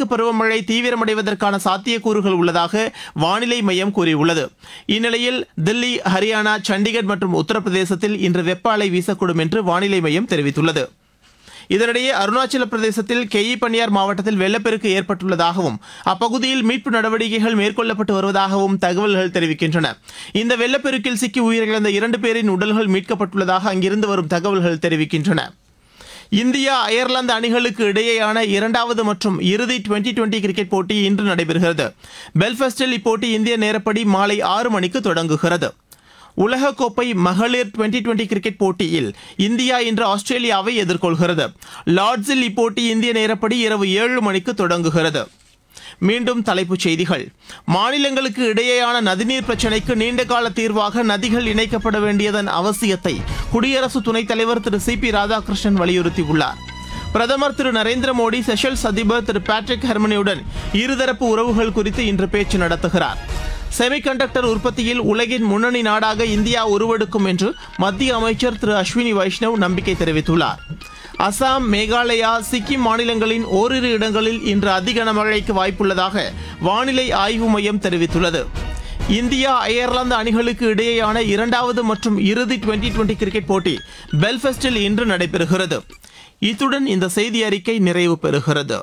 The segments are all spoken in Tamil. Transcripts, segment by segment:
தென்மேற்கு பருவமழை தீவிரமடைவதற்கான சாத்தியக்கூறுகள் உள்ளதாக வானிலை மையம் கூறியுள்ளது இந்நிலையில் தில்லி ஹரியானா சண்டிகர் மற்றும் உத்தரப்பிரதேசத்தில் இன்று வெப்ப அலை வீசக்கூடும் என்று வானிலை மையம் தெரிவித்துள்ளது இதனிடையே அருணாச்சல பிரதேசத்தில் கெயி பனியார் மாவட்டத்தில் வெள்ளப்பெருக்கு ஏற்பட்டுள்ளதாகவும் அப்பகுதியில் மீட்பு நடவடிக்கைகள் மேற்கொள்ளப்பட்டு வருவதாகவும் தகவல்கள் தெரிவிக்கின்றன இந்த வெள்ளப்பெருக்கில் சிக்கி உயிரிழந்த இரண்டு பேரின் உடல்கள் மீட்கப்பட்டுள்ளதாக அங்கிருந்து வரும் தகவல்கள் தெரிவிக்கின்றன இந்தியா அயர்லாந்து அணிகளுக்கு இடையேயான இரண்டாவது மற்றும் இறுதி டுவெண்டி டுவெண்டி கிரிக்கெட் போட்டி இன்று நடைபெறுகிறது பெல்ஃபாஸ்டில் இப்போட்டி இந்திய நேரப்படி மாலை ஆறு மணிக்கு தொடங்குகிறது உலகக்கோப்பை மகளிர் டுவெண்டி டுவெண்டி கிரிக்கெட் போட்டியில் இந்தியா இன்று ஆஸ்திரேலியாவை எதிர்கொள்கிறது லார்ட்ஸில் இப்போட்டி இந்திய நேரப்படி இரவு ஏழு மணிக்கு தொடங்குகிறது மீண்டும் தலைப்புச் செய்திகள் மாநிலங்களுக்கு இடையேயான நதிநீர் பிரச்சினைக்கு நீண்டகால தீர்வாக நதிகள் இணைக்கப்பட வேண்டியதன் அவசியத்தை குடியரசு துணைத் தலைவர் திரு சி பி ராதாகிருஷ்ணன் வலியுறுத்தியுள்ளார் பிரதமர் திரு நரேந்திர மோடி செஷல்ஸ் அதிபர் திரு பேட்ரிக் ஹெர்மனியுடன் இருதரப்பு உறவுகள் குறித்து இன்று பேச்சு நடத்துகிறார் செமிகண்டக்டர் உற்பத்தியில் உலகின் முன்னணி நாடாக இந்தியா உருவெடுக்கும் என்று மத்திய அமைச்சர் திரு அஸ்வினி வைஷ்ணவ் நம்பிக்கை தெரிவித்துள்ளார் அசாம் மேகாலயா சிக்கிம் மாநிலங்களின் ஓரிரு இடங்களில் இன்று அதி கனமழைக்கு வாய்ப்புள்ளதாக வானிலை ஆய்வு மையம் தெரிவித்துள்ளது இந்தியா அயர்லாந்து அணிகளுக்கு இடையேயான இரண்டாவது மற்றும் இறுதி டுவெண்டி டுவெண்டி கிரிக்கெட் போட்டி பெல்ஃபாஸ்டில் இன்று நடைபெறுகிறது இத்துடன் இந்த செய்தி அறிக்கை நிறைவு பெறுகிறது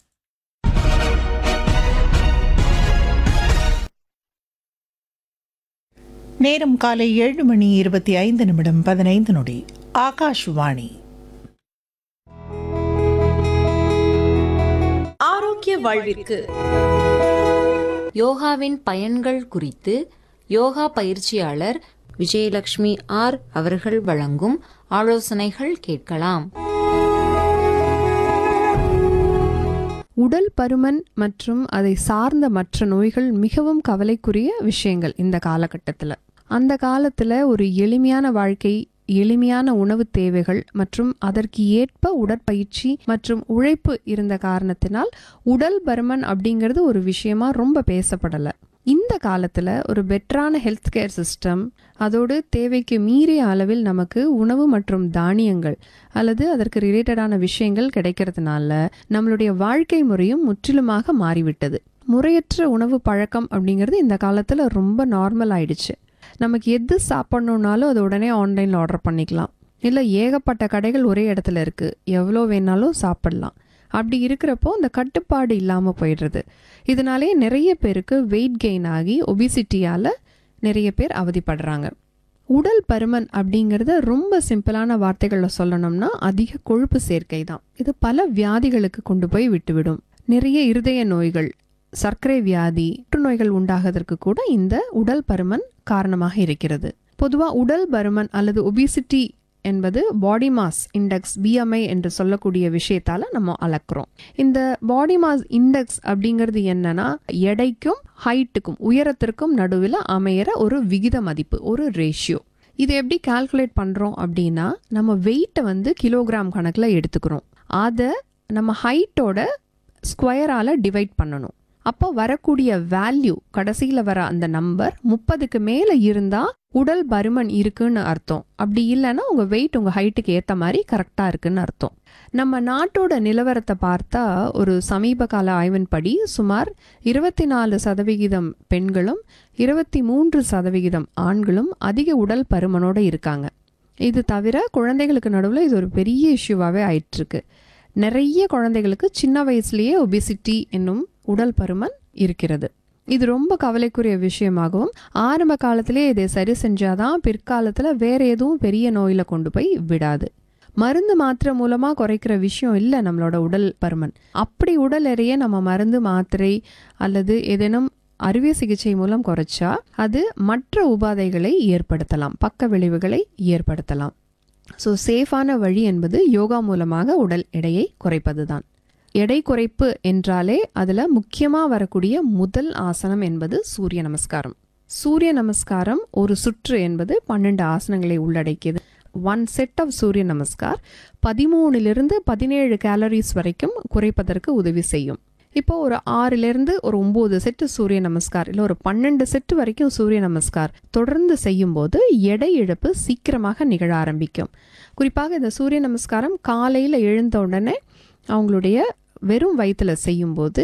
நேரம் காலை ஏழு மணி இருபத்தி ஐந்து நிமிடம் பதினைந்து நொடி ஆகாஷ்வாணி ஆரோக்கிய வாழ்விற்கு யோகாவின் பயன்கள் குறித்து யோகா பயிற்சியாளர் விஜயலட்சுமி ஆர் அவர்கள் வழங்கும் ஆலோசனைகள் கேட்கலாம் உடல் பருமன் மற்றும் அதை சார்ந்த மற்ற நோய்கள் மிகவும் கவலைக்குரிய விஷயங்கள் இந்த காலகட்டத்தில் அந்த காலத்தில் ஒரு எளிமையான வாழ்க்கை எளிமையான உணவு தேவைகள் மற்றும் அதற்கு ஏற்ப உடற்பயிற்சி மற்றும் உழைப்பு இருந்த காரணத்தினால் உடல் பருமன் அப்படிங்கிறது ஒரு விஷயமா ரொம்ப பேசப்படலை இந்த காலத்தில் ஒரு பெட்டரான ஹெல்த் கேர் சிஸ்டம் அதோடு தேவைக்கு மீறிய அளவில் நமக்கு உணவு மற்றும் தானியங்கள் அல்லது அதற்கு ரிலேட்டடான விஷயங்கள் கிடைக்கிறதுனால நம்மளுடைய வாழ்க்கை முறையும் முற்றிலுமாக மாறிவிட்டது முறையற்ற உணவு பழக்கம் அப்படிங்கிறது இந்த காலத்தில் ரொம்ப நார்மல் ஆயிடுச்சு நமக்கு எது சாப்பிட்ணுன்னாலும் அது உடனே ஆன்லைனில் ஆர்டர் பண்ணிக்கலாம் இல்லை ஏகப்பட்ட கடைகள் ஒரே இடத்துல இருக்குது எவ்வளோ வேணாலும் சாப்பிடலாம் அப்படி இருக்கிறப்போ அந்த கட்டுப்பாடு இல்லாமல் போயிடுறது இதனாலே நிறைய பேருக்கு வெயிட் கெயின் ஆகி ஒபிசிட்டியால் நிறைய பேர் அவதிப்படுறாங்க உடல் பருமன் அப்படிங்கிறத ரொம்ப சிம்பிளான வார்த்தைகளில் சொல்லணும்னா அதிக கொழுப்பு சேர்க்கை தான் இது பல வியாதிகளுக்கு கொண்டு போய் விட்டுவிடும் நிறைய இருதய நோய்கள் சர்க்கரை வியாதி புற்றுநோய்கள் உண்டாவதற்கு கூட இந்த உடல் பருமன் காரணமாக இருக்கிறது பொதுவாக உடல் பருமன் அல்லது ஒபிசிட்டி என்பது பாடி மாஸ் இண்டெக்ஸ் பிஎம்ஐ என்று சொல்லக்கூடிய விஷயத்தால நம்ம அளக்குறோம் இந்த பாடி மாஸ் இண்டெக்ஸ் அப்படிங்கிறது என்னன்னா எடைக்கும் ஹைட்டுக்கும் உயரத்திற்கும் நடுவில் அமையிற ஒரு விகித மதிப்பு ஒரு ரேஷியோ இது எப்படி கால்குலேட் பண்ணுறோம் அப்படின்னா நம்ம வெயிட்டை வந்து கிலோகிராம் கணக்கில் எடுத்துக்கிறோம் அதை நம்ம ஹைட்டோட ஸ்கொயரால் டிவைட் பண்ணணும் அப்போ வரக்கூடிய வேல்யூ கடைசியில் வர அந்த நம்பர் முப்பதுக்கு மேலே இருந்தால் உடல் பருமன் இருக்குன்னு அர்த்தம் அப்படி இல்லைன்னா உங்கள் வெயிட் உங்கள் ஹைட்டுக்கு ஏற்ற மாதிரி கரெக்டாக இருக்குன்னு அர்த்தம் நம்ம நாட்டோட நிலவரத்தை பார்த்தா ஒரு சமீப கால ஆய்வின்படி சுமார் இருபத்தி நாலு சதவிகிதம் பெண்களும் இருபத்தி மூன்று சதவிகிதம் ஆண்களும் அதிக உடல் பருமனோட இருக்காங்க இது தவிர குழந்தைகளுக்கு நடுவில் இது ஒரு பெரிய இஷ்யூவாகவே ஆயிட்டுருக்கு நிறைய குழந்தைகளுக்கு சின்ன வயசுலேயே ஒபிசிட்டி என்னும் உடல் பருமன் இருக்கிறது இது ரொம்ப கவலைக்குரிய விஷயமாகவும் ஆரம்ப காலத்திலே இதை சரி செஞ்சாதான் பிற்காலத்தில் வேற எதுவும் பெரிய நோயில் கொண்டு போய் விடாது மருந்து மாத்திரை மூலமாக குறைக்கிற விஷயம் இல்லை நம்மளோட உடல் பருமன் அப்படி உடல் எறைய நம்ம மருந்து மாத்திரை அல்லது ஏதேனும் அறுவை சிகிச்சை மூலம் குறைச்சா அது மற்ற உபாதைகளை ஏற்படுத்தலாம் பக்க விளைவுகளை ஏற்படுத்தலாம் ஸோ சேஃபான வழி என்பது யோகா மூலமாக உடல் எடையை குறைப்பது தான் எடை குறைப்பு என்றாலே அதில் முக்கியமாக வரக்கூடிய முதல் ஆசனம் என்பது சூரிய நமஸ்காரம் சூரிய நமஸ்காரம் ஒரு சுற்று என்பது பன்னெண்டு ஆசனங்களை உள்ளடக்கியது ஒன் செட் ஆஃப் சூரிய நமஸ்கார் பதிமூணிலிருந்து பதினேழு கேலரிஸ் வரைக்கும் குறைப்பதற்கு உதவி செய்யும் இப்போ ஒரு ஆறிலிருந்து ஒரு ஒம்பது செட்டு சூரிய நமஸ்கார் இல்லை ஒரு பன்னெண்டு செட்டு வரைக்கும் சூரிய நமஸ்கார் தொடர்ந்து செய்யும்போது எடை இழப்பு சீக்கிரமாக நிகழ ஆரம்பிக்கும் குறிப்பாக இந்த சூரிய நமஸ்காரம் காலையில் எழுந்த உடனே அவங்களுடைய வெறும் வயிற்றில் செய்யும்போது